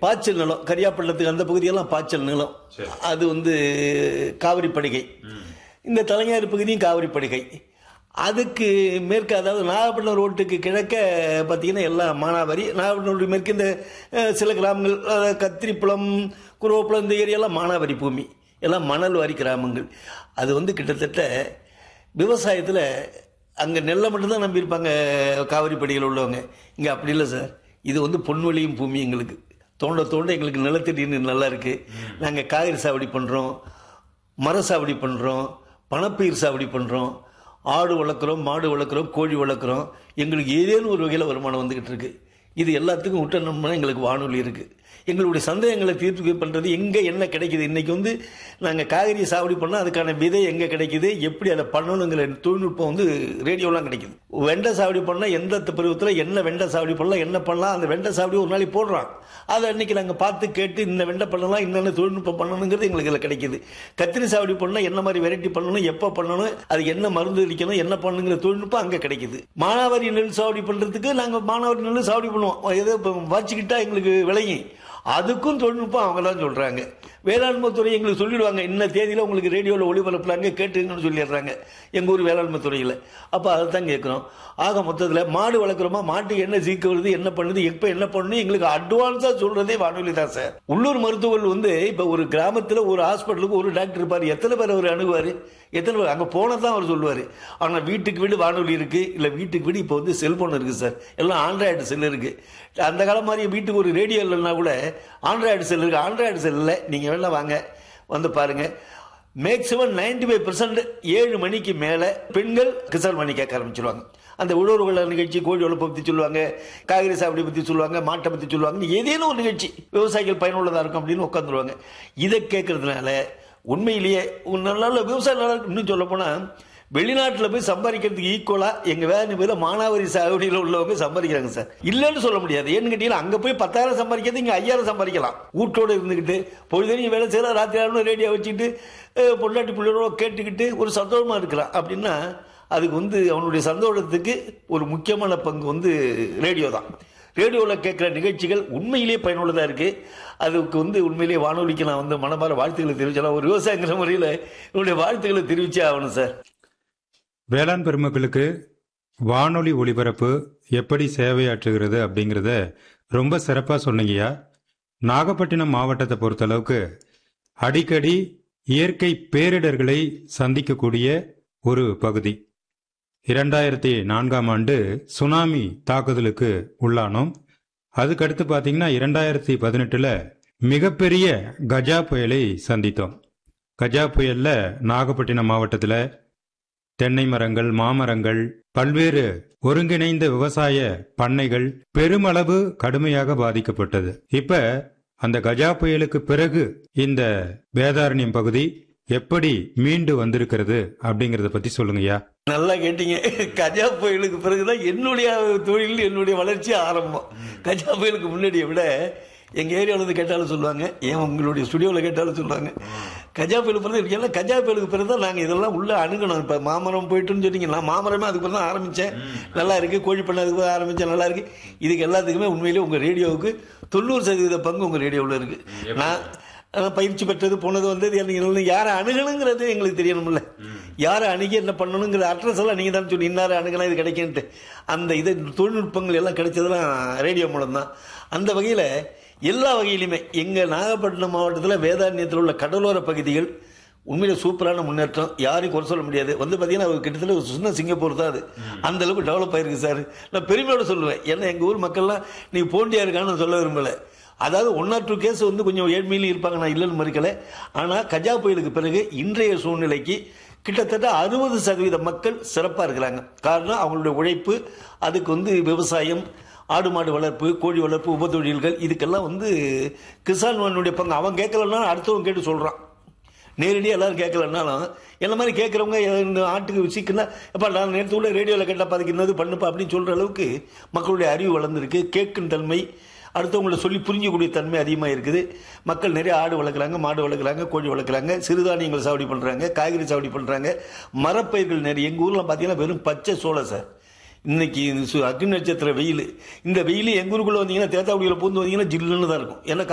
பாய்ச்சல் நிலம் கரியாப்பள்ளத்துக்கு அந்த பகுதியெல்லாம் பாய்ச்சல் நிலம் அது வந்து காவிரி படுகை இந்த தலைஞர் பகுதியும் காவிரி படுகை அதுக்கு மேற்கு அதாவது நாகப்பட்டினம் ரோட்டுக்கு கிழக்க பார்த்தீங்கன்னா எல்லாம் மானாவாரி நாகப்பட்டினம் ரோட்டு மேற்கு இந்த அஹ், சில கிராமங்கள் அதாவது கத்திரிப்புலம் குருவப்புலம் இந்த ஏரியாலாம் மானாவாரி பூமி எல்லாம் மணல் வாரி கிராமங்கள் அது வந்து கிட்டத்தட்ட விவசாயத்தில் அங்கே நெல்லை மட்டும்தான் நம்பியிருப்பாங்க காவிரி படியில் உள்ளவங்க இங்கே அப்படி இல்லை சார் இது வந்து பொன்வெளியும் பூமி எங்களுக்கு தோண்ட தோண்ட எங்களுக்கு நிலத்தடி நீர் நல்லா இருக்குது நாங்கள் காய்கறி சாவடி பண்ணுறோம் மர சாவடி பண்ணுறோம் பணப்பயிர் சாவடி பண்ணுறோம் ஆடு வளர்க்குறோம் மாடு வளர்க்குறோம் கோழி வளர்க்குறோம் எங்களுக்கு ஏதேனும் ஒரு வகையில் வருமானம் வந்துக்கிட்டு இருக்கு இது எல்லாத்துக்கும் விட்டணும்னா எங்களுக்கு வானொலி இருக்குது எங்களுடைய சந்தேகங்களை தீர்த்து பண்ணுறது எங்கே என்ன கிடைக்குது இன்றைக்கி வந்து நாங்கள் காய்கறி சாவடி பண்ணால் அதுக்கான விதை எங்கே கிடைக்குது எப்படி அதை பண்ணணுங்கிற தொழில்நுட்பம் வந்து ரேடியோலாம் கிடைக்குது வெண்டை சாவடி பண்ணால் எந்த பருவத்தில் என்ன வெண்டை சாவடி பண்ணலாம் என்ன பண்ணலாம் அந்த வெண்டை சாவடி ஒரு நாளைக்கு போடுறான் அதை அன்னைக்கு நாங்கள் பார்த்து கேட்டு இந்த வெண்டை பண்ணலாம் இன்னென்ன தொழில்நுட்பம் பண்ணணுங்கிறது எங்களுக்கு இதில் கிடைக்குது கத்திரி சாவடி பண்ணால் என்ன மாதிரி வெரைட்டி பண்ணணும் எப்போ பண்ணணும் அது என்ன மருந்து அடிக்கணும் என்ன பண்ணணுங்கிற தொழில்நுட்பம் அங்கே கிடைக்குது மானாவாரி நெல் சாவடி பண்ணுறதுக்கு நாங்கள் மானாவாரி நெல் சாவடி பண்ணுவோம் ஏதோ இப்போ வச்சுக்கிட்டா எங்களுக்கு விளையும் அதுக்கும் தொழில்நுட்பம் அவங்க தான் சொல்கிறாங்க வேளாண்மை துறை எங்களுக்கு சொல்லிடுவாங்க இன்ன தேதியில் உங்களுக்கு ரேடியோவில் ஒளிபரப்புலாங்க கேட்டுங்கன்னு சொல்லிடுறாங்க எங்கள் ஊர் வேளாண்மை துறையில் அப்போ அதை தான் கேட்குறோம் ஆக மொத்தத்தில் மாடு வளர்க்குறோமா மாட்டுக்கு என்ன சீக்க வருது என்ன பண்ணுது எப்போ என்ன பண்ணணும் எங்களுக்கு அட்வான்ஸாக சொல்கிறதே வானொலி தான் சார் உள்ளூர் மருத்துவர்கள் வந்து இப்போ ஒரு கிராமத்தில் ஒரு ஹாஸ்பிட்டலுக்கு ஒரு டாக்டர் இருப்பார் எத்தனை பேர் அவர் அணுகுவார் எத்தனை பேர் அங்கே போனால் தான் அவர் சொல்லுவார் ஆனால் வீட்டுக்கு வீடு வானொலி இருக்குது இல்லை வீட்டுக்கு வீடு இப்போ வந்து செல்ஃபோன் இருக்குது சார் எல்லாம் ஆண்ட்ராய்டு செல் இருக்குது அந்த காலம் மாதிரி வீட்டுக்கு ஒரு ரேடியோ இல்லைன்னா கூட ஆண்ட்ராய்டு செல் இருக்குது ஆண்ட்ராய்டு செல்லில் நீங்கள் வேணா வாங்க வந்து பாருங்கள் மேக்ஸிமம் நைன்டி ஃபைவ் பர்சன்ட் ஏழு மணிக்கு மேலே பெண்கள் கிசான் மணி கேட்க ஆரம்பிச்சிருவாங்க அந்த உழவுகள் நிகழ்ச்சி கோழி வளர்ப்பை பற்றி சொல்லுவாங்க காய்கறி சாப்பிடி பற்றி சொல்லுவாங்க மாட்டை பற்றி சொல்லுவாங்க ஏதேனும் ஒரு நிகழ்ச்சி விவசாயிகள் பயனுள்ளதாக இருக்கும் அப்படின்னு உட்காந்துருவாங்க இதை கேட்கறதுனால உண்மையிலேயே ஒரு நல்ல நல்ல விவசாயம் நல்லா இருக்கு இன்னும் சொல்ல போனால் வெளிநாட்டில் போய் சம்பாதிக்கிறதுக்கு ஈக்குவலாக எங்கள் வேலை பேர் மானாவாரி சாகுடியில் உள்ளவங்க சம்பாதிக்கிறாங்க சார் இல்லைன்னு சொல்ல முடியாது ஏன்னு கேட்டீங்கன்னா அங்கே போய் பத்தாயிரம் சம்பாதிக்கிறது இங்கே ஐயாயிரம் சம்பாதிக்கலாம் வீட்டோடு இருந்துக்கிட்டு பொழுதுனையும் வேலை செய்யலாம் ராத்திரி ஆகணும் ரேடியோ வச்சுக்கிட்டு அஹ், பொண்டாட்டி பிள்ளைகளோட கேட்டுக்கிட்டு ஒரு சந்தோஷமாக இருக்கலாம் அப்படின்னா அதுக்கு வந்து அவனுடைய சந்தோஷத்துக்கு ஒரு முக்கியமான பங்கு வந்து ரேடியோ தான் ரேடியோவில் கேட்குற நிகழ்ச்சிகள் உண்மையிலேயே பயனுள்ளதாக இருக்குது அதுக்கு வந்து உண்மையிலேயே வானொலிக்கு நான் வந்து மனமார வாழ்த்துக்களை தெரிவிச்சலாம் ஒரு விவசாயிங்கிற முறையில் என்னுடைய வாழ்த்துக்களை தெரிவிச்சே ஆகணும் சார் வேளாண் பெருமக்களுக்கு வானொலி ஒளிபரப்பு எப்படி சேவையாற்றுகிறது அப்படிங்கிறத ரொம்ப சிறப்பாக சொன்னீங்கய்யா நாகப்பட்டினம் மாவட்டத்தை பொறுத்தளவுக்கு அடிக்கடி இயற்கை பேரிடர்களை சந்திக்கக்கூடிய ஒரு பகுதி இரண்டாயிரத்தி நான்காம் ஆண்டு சுனாமி தாக்குதலுக்கு உள்ளானோம் அதுக்கடுத்து பார்த்தீங்கன்னா இரண்டாயிரத்தி பதினெட்டுல மிகப்பெரிய கஜா புயலை சந்தித்தோம் கஜா புயல்ல நாகப்பட்டினம் மாவட்டத்தில் தென்னை மரங்கள் மாமரங்கள் பல்வேறு ஒருங்கிணைந்த விவசாய பண்ணைகள் பெருமளவு கடுமையாக பாதிக்கப்பட்டது இப்ப அந்த கஜா புயலுக்கு பிறகு இந்த வேதாரண்யம் பகுதி எப்படி மீண்டு வந்திருக்கிறது அப்படிங்கறத பத்தி சொல்லுங்கய்யா நல்லா கேட்டீங்க கஜா புயலுக்கு பிறகுதான் என்னுடைய தொழில் என்னுடைய வளர்ச்சி ஆரம்பம் கஜா புயலுக்கு முன்னாடியை விட எங்கள் ஏரியாவில் இருந்து கேட்டாலும் சொல்லுவாங்க ஏன் உங்களுடைய ஸ்டுடியோவில் கேட்டாலும் சொல்லுவாங்க கஜா புயல் பிறகு இருக்கு எல்லாம் கஜா புயலுக்கு பிறகு தான் நாங்கள் இதெல்லாம் உள்ளே அணுகணும் இப்போ மாமரம் போயிட்டுன்னு சொன்னீங்க நான் மாமரமே அதுக்கு பிறகு தான் ஆரம்பித்தேன் நல்லா இருக்கு கோழி பண்ண அதுக்கு பிறகு ஆரம்பித்தேன் நல்லா இருக்கு இதுக்கு எல்லாத்துக்குமே உண்மையிலேயே உங்கள் ரேடியோவுக்கு தொண்ணூறு சதவீத பங்கு உங்கள் ரேடியோவில் இருக்கு நான் அஹ் பயிற்சி பெற்றது போனது வந்தது எனக்கு யாரை அணுகணுங்கிறது எங்களுக்கு தெரியணும்ல யாரை அணுகி என்ன பண்ணணுங்கிற அட்ரஸ் எல்லாம் நீங்கள் தான் சொல்லி இன்னார அணுகலாம் இது கிடைக்குன்ட்டு அந்த இது தொழில்நுட்பங்கள் எல்லாம் கிடைச்சதெல்லாம் ரேடியோ மூலம் தான் அந்த வகையில் எல்லா வகையிலுமே எங்கள் நாகப்பட்டினம் மாவட்டத்தில் வேதாரண்யத்தில் உள்ள கடலோர பகுதிகள் உண்மையில சூப்பரான முன்னேற்றம் யாரையும் குறை சொல்ல முடியாது வந்து பார்த்தீங்கன்னா ஒரு கிட்டத்தட்ட ஒரு சின்ன சிங்கப்பூர் தான் அது அந்த அளவுக்கு டெவலப் ஆயிருக்கு சார் நான் பெருமையோட சொல்லுவேன் ஏன்னா எங்கள் ஊர் மக்கள்லாம் நீ போண்டியா இருக்கான்னு நான் சொல்ல விரும்பலை அதாவது ஒன் ஆர் டூ கேஸ் வந்து கொஞ்சம் ஏழ்மையிலும் இருப்பாங்க நான் இல்லைன்னு மறுக்கலை ஆனால் கஜா புயலுக்கு பிறகு இன்றைய சூழ்நிலைக்கு கிட்டத்தட்ட அறுபது சதவீத மக்கள் சிறப்பாக இருக்கிறாங்க காரணம் அவங்களுடைய உழைப்பு அதுக்கு வந்து விவசாயம் ஆடு மாடு வளர்ப்பு கோழி வளர்ப்பு உபத்தொழில்கள் இதுக்கெல்லாம் வந்து கிசான் மண்ணுடைய பங்கு அவன் கேட்கலன்னா அடுத்தவன் கேட்டு சொல்கிறான் நேரடியாக எல்லாரும் கேட்கலன்னாலும் என்ன மாதிரி கேட்குறவங்க இந்த ஆட்டுக்கு சிக்கனா எப்பா நான் நேற்று உள்ள ரேடியோவில் கேட்டப்பா அதுக்கு என்னது பண்ணுப்பா அப்படின்னு சொல்கிற அளவுக்கு மக்களுடைய அறிவு வளர்ந்துருக்கு கேட்கும் தன்மை அடுத்தவங்களை சொல்லி புரிஞ்சக்கூடிய தன்மை அதிகமாக இருக்குது மக்கள் நிறைய ஆடு வளர்க்குறாங்க மாடு வளர்க்குறாங்க கோழி வளர்க்குறாங்க சிறுதானியங்கள் சாவடி பண்ணுறாங்க காய்கறி சாவடி பண்ணுறாங்க மரப்பயிர்கள் நிறைய எங்கள் ஊரில் பார்த்தீங்கன்னா வெறும் பச்சை சோளம் சார் இன்னைக்கு இது சு- அக்னி நட்சத்திர வெயில் இந்த வெயில் எங்க ஊருக்குள்ள வந்தீங்கன்னா தேத்தாக்குடியில் பூந்து வந்தீங்கன்னா ஜில்லுன்னு தான் இருக்கும் ஏன்னா